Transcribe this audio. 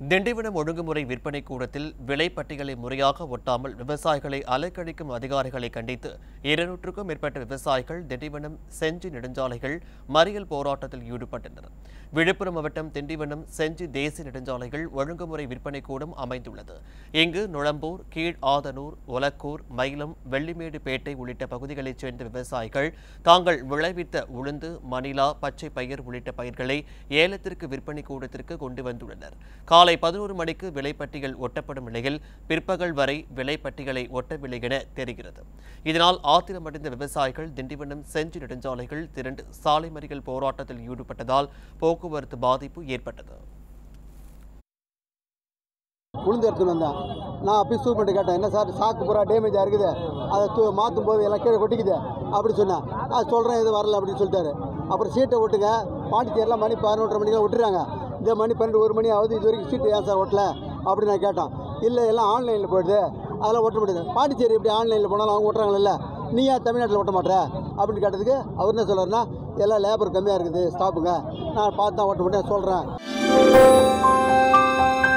திண்டிவனம் ஒழுங்குமுறை விற்பனை கூடத்தில் விலை பட்டியலை முறையாக ஒட்டாமல் விவசாயிகளை அலைக்கழிக்கும் அதிகாரிகளை கண்டித்து இருநூற்றுக்கும் மேற்பட்ட விவசாயிகள் திண்டிவனம் செஞ்சி நெடுஞ்சாலைகள் மறியல் போராட்டத்தில் ஈடுபட்டனர் விழுப்புரம் மாவட்டம் திண்டிவனம் செஞ்சி தேசிய நெடுஞ்சாலைகள் ஒழுங்குமுறை விற்பனை கூடம் அமைந்துள்ளது இங்கு நுழம்பூர் கீழ் ஆதனூர் ஒலக்கூர் மயிலம் வெள்ளிமேடு பேட்டை உள்ளிட்ட பகுதிகளைச் சேர்ந்த விவசாயிகள் தாங்கள் விளைவித்த உளுந்து மணிலா பச்சை பயிர் உள்ளிட்ட பயிர்களை ஏலத்திற்கு விற்பனை கூடத்திற்கு கொண்டு வந்துள்ளனர் காலை பதினோரு மணிக்கு விலைப்பட்டியல் ஒட்டப்படும் நிலையில் பிற்பகல் வரை விலைப்பட்டியலை ஒட்டவில்லை என தெரிகிறது இதனால் ஆத்திரமடைந்த விவசாயிகள் திண்டிவனம் செஞ்சி நெடுஞ்சாலைகள் திரண்டு சாலை மறியல் போராட்டத்தில் ஈடுபட்டதால் போக்குவரத்து பாதிப்பு ஏற்பட்டது உளுந்து எடுத்துன்னு வந்தேன் நான் அப்படி சூப் பண்ணிட்டு கேட்டேன் என்ன சார் சாக்கு பூரா டேமேஜாக இருக்குது அதை தூ மாற்றும் போது எல்லாம் கீழே கொட்டிக்குது அப்படி சொன்னேன் நான் சொல்கிறேன் இது வரல அப்படின்னு சொல்லிட்டாரு அப்புறம் சீட்டை விட்டுங்க பாண்டிச்சேரிலாம் மணி பதினொன்றரை மணிக்கெல்லாம் விட்டுறாங்க இந்த மணி பன்னெண்டு ஒரு மணி ஆகுது இது வரைக்கும் சீட்டு ஏன் சார் ஒட்டல அப்படின்னு நான் கேட்டேன் இல்லை எல்லாம் ஆன்லைனில் போயிடுது அதெல்லாம் ஒட்ட முடியாது பாண்டிச்சேரி எப்படி ஆன்லைனில் போனாலும் அவங்க ஒட்டுறாங்கல்ல நீ ஏன் தமிழ்நாட்டில் ஒட்ட மாட்டேற அப்படின்னு கேட்டதுக்கு அவர் என்ன சொல்கிறாருன்னா எல்லாம் லேபர் கம்மியாக இருக்குது ஸ்டாப்புங்க நான் பார்த்து தான் ஓட்ட மாட்டேன் சொல்கிறேன்